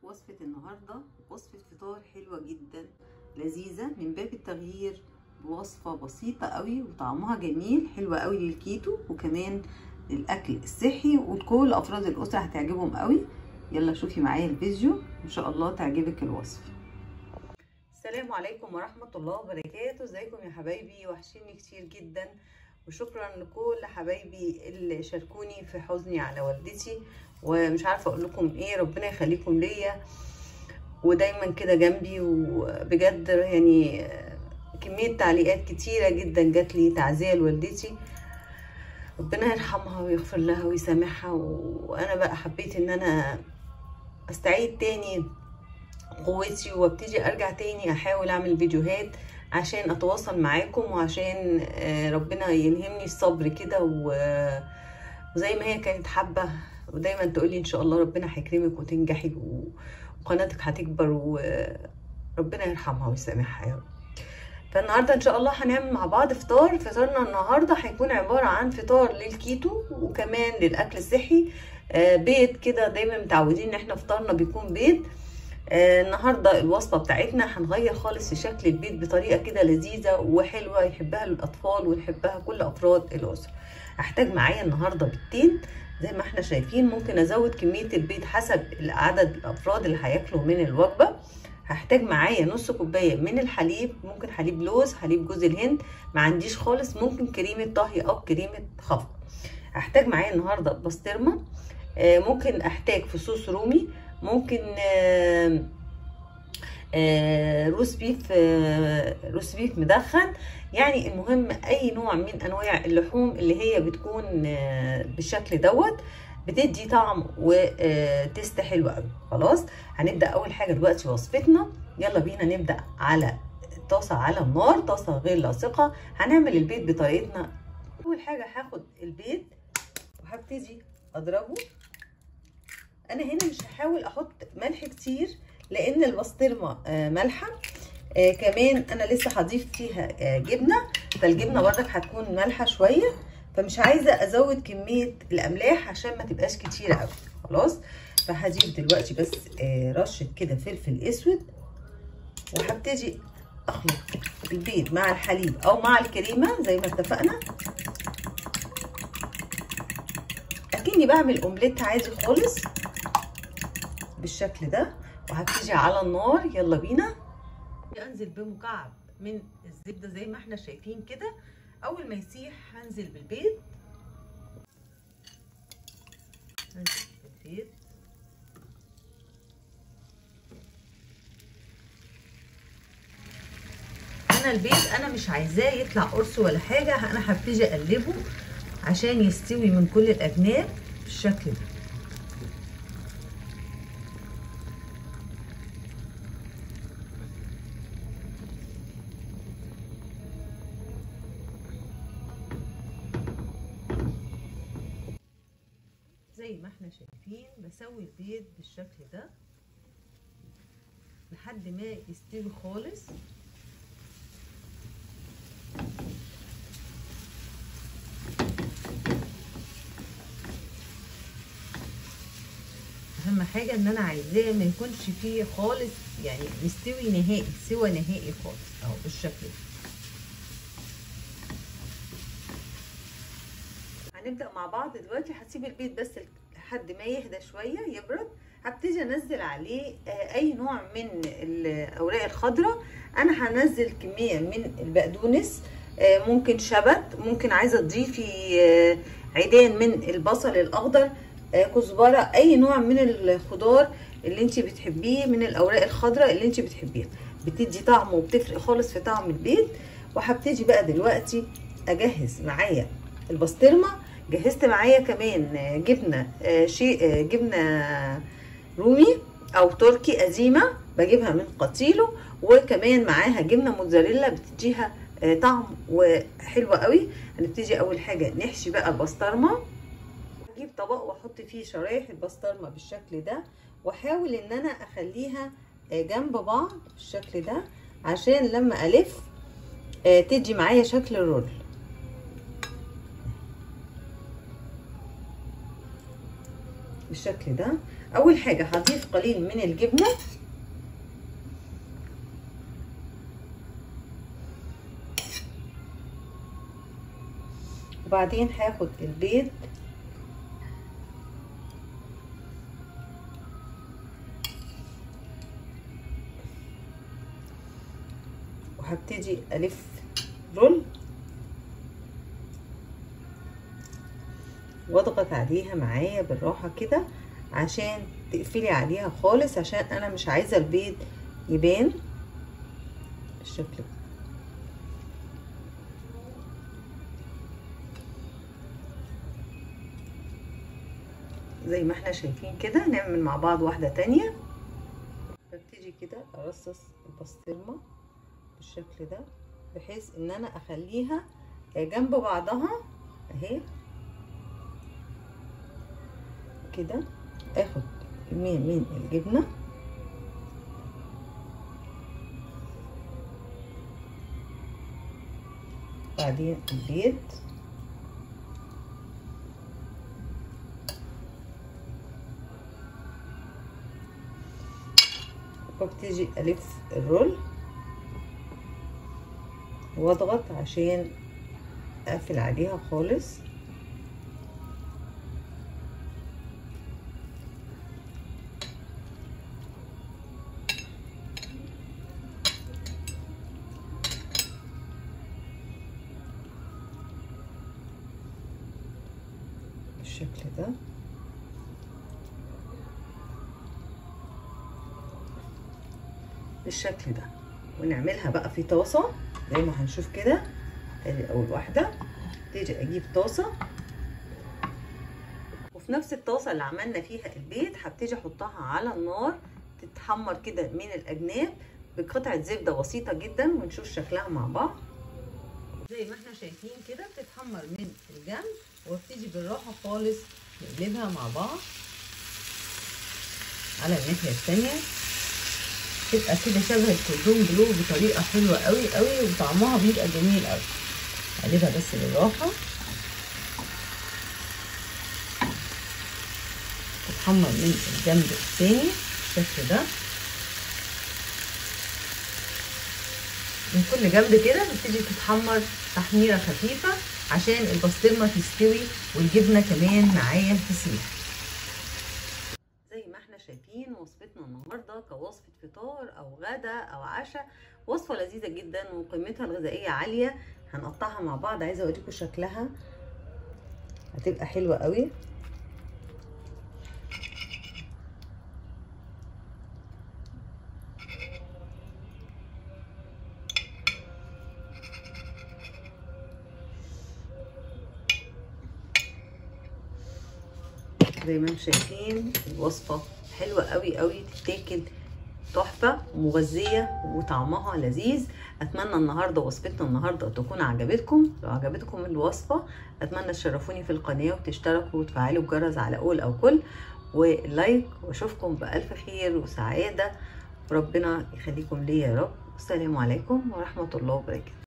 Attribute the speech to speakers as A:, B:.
A: وصفة النهاردة وصفة فطار حلوة جدا لذيذة من باب التغيير بوصفة بسيطة قوي وطعمها جميل حلوة قوي للكيتو وكمان للأكل الصحي وكل أفراد الأسرة هتعجبهم قوي يلا شوفي معايا الفيديو إن شاء الله تعجبك الوصفة السلام عليكم ورحمة الله وبركاته ازيكم يا حبايبي وحشيني كتير جدا وشكرا لكل حبايبي اللي شاركوني في حزني على والدتي ومش عارفه اقول لكم ايه ربنا يخليكم ليا ودايما كده جنبي وبجد يعني كميه تعليقات كتيره جدا جات لي تعزيه لوالدتي ربنا يرحمها ويغفر لها ويسامحها وانا بقى حبيت ان انا استعيد تاني قوتي وابتدي ارجع تاني احاول اعمل فيديوهات عشان اتواصل معاكم وعشان ربنا يلهمني الصبر كده وزي ما هي كانت حابه ودايما تقولي ان شاء الله ربنا هيكرمك وتنجحي وقناتك هتكبر وربنا يرحمها ويسامحها يا رب فالنهارده ان شاء الله هنعمل مع بعض فطار فطارنا النهارده هيكون عباره عن فطار للكيتو وكمان للاكل الصحي بيض كده دايما متعودين ان احنا فطارنا بيكون بيض آه النهارده الوصفه بتاعتنا هنغير خالص في شكل البيت بطريقه كده لذيذه وحلوه يحبها الاطفال ويحبها كل افراد الاسره هحتاج معايا النهارده بيضتين زي ما احنا شايفين ممكن ازود كميه البيض حسب عدد الافراد اللي هياكلوا من الوجبه هحتاج معايا نص كوبايه من الحليب ممكن حليب لوز حليب جوز الهند ما عنديش خالص ممكن كريمه طهي او كريمه خفق هحتاج معايا النهارده بسطرمه آه ممكن احتاج فصوص رومي ممكن آآ آآ روس بيف روس بيف مدخن يعني المهم اي نوع من انواع اللحوم اللي هي بتكون بالشكل دوت بتدي طعم وتست حلو قوي خلاص هنبدا اول حاجه دلوقتي وصفتنا يلا بينا نبدا على طاسه على النار طاسه غير لاصقه هنعمل البيض بطريقتنا اول حاجه هاخد البيض وهبتدي اضربه انا هنا مش هحاول احط ملح كتير لان البسطرمه مالحه آه كمان انا لسه هضيف فيها آه جبنه فالجبنه برضك هتكون مالحه شويه فمش عايزه ازود كميه الاملاح عشان ما تبقاش كتيره قوي خلاص فهضيف دلوقتي بس آه رشه كده فلفل اسود وهبتدي اخلط البيض مع الحليب او مع الكريمه زي ما اتفقنا اكني بعمل اومليت عادي خالص بالشكل ده وهبتدي على النار يلا بينا انزل بمكعب من الزبده زي ما احنا شايفين كده اول ما يسيح هنزل بالبيض هنزل بالبيض انا البيض انا مش عايزاه يطلع قرص ولا حاجه انا هبتدي اقلبه عشان يستوي من كل الاجناب بالشكل ده زي ما احنا شايفين بسوي البيض بالشكل ده لحد ما يستوي خالص اهم حاجه ان انا عايزاه ما يكونش فيه خالص يعني مستوي نهائي سوى نهائي خالص اهو بالشكل ده هنبدا مع بعض دلوقتي هسيب البيض بس لحد ما يهدى شويه يبرد هبتدي انزل عليه اي نوع من الاوراق الخضراء انا هنزل كميه من البقدونس ممكن شبت ممكن عايزه تضيفي عيدان من البصل الاخضر كزبره اي نوع من الخضار اللي انت بتحبيه من الاوراق الخضراء اللي انت بتحبيها بتدي طعم وبتفرق خالص في طعم البيض وهبتدي بقى دلوقتي اجهز معايا البسطرمه جهزت معايا كمان جبنه شيء جبنه رومي او تركي قديمه بجيبها من قتيلو وكمان معاها جبنه موتزاريلا بتديها طعم وحلوه قوي هنبتدي اول حاجه نحشي بقى البسطرمه اجيب طبق واحط فيه شرايح البسطرمه بالشكل ده واحاول ان انا اخليها جنب بعض بالشكل ده عشان لما الف تدي معايا شكل الرول بالشكل ده اول حاجه هضيف قليل من الجبنه وبعدين هاخد البيض وهبتدي الف رول واضغط عليها معايا بالراحه كده عشان تقفلي عليها خالص عشان انا مش عايزه البيض يبان بالشكل ده زي ما احنا شايفين كده نعمل مع بعض واحده تانية ببتدي كده ارصص البسطرمه بالشكل ده بحيث ان انا اخليها جنب بعضها اهي كده اخد كميه من الجبنه بعدين البيض وابتدي الف الرول واضغط عشان اقفل عليها خالص بالشكل ده بالشكل ده ونعملها بقى في طاسه زي ما هنشوف كده ادي اول واحده تيجي اجيب طاسه وفي نفس الطاسه اللي عملنا فيها البيض هبتدي احطها على النار تتحمر كده من الاجناب بقطعه زبده بسيطه جدا ونشوف شكلها مع بعض زي ما احنا شايفين كده بتتحمر من الجنب وابتدي بالراحه خالص نقلبها مع بعض على الناحيه الثانيه تبقى كده شبه الكوردون بلو بطريقه حلوه قوي قوي وطعمها بيبقى جميل قوي اقلبها بس بالراحه تتحمر من الجنب الثاني بالشكل ده من كل جنب كده بتبتدي تتحمر تحميره خفيفه عشان البسطرمه تستوي والجبنه كمان معايا تسيح زي ما احنا شايفين وصفتنا النهارده كوصفه فطار او غدا او عشاء وصفه لذيذه جدا وقيمتها الغذائيه عاليه هنقطعها مع بعض عايزه اوريكم شكلها هتبقى حلوه قوي زي ما انتم شايفين الوصفه حلوه قوي قوي تتاكل تحفه ومغذيه وطعمها لذيذ اتمنى النهارده وصفتنا النهارده تكون عجبتكم لو عجبتكم الوصفه اتمنى تشرفوني في القناه وتشتركوا وتفعلوا الجرس على اول او كل ولايك واشوفكم بالف خير وسعاده وربنا يخليكم ليا يا رب السلام عليكم ورحمه الله وبركاته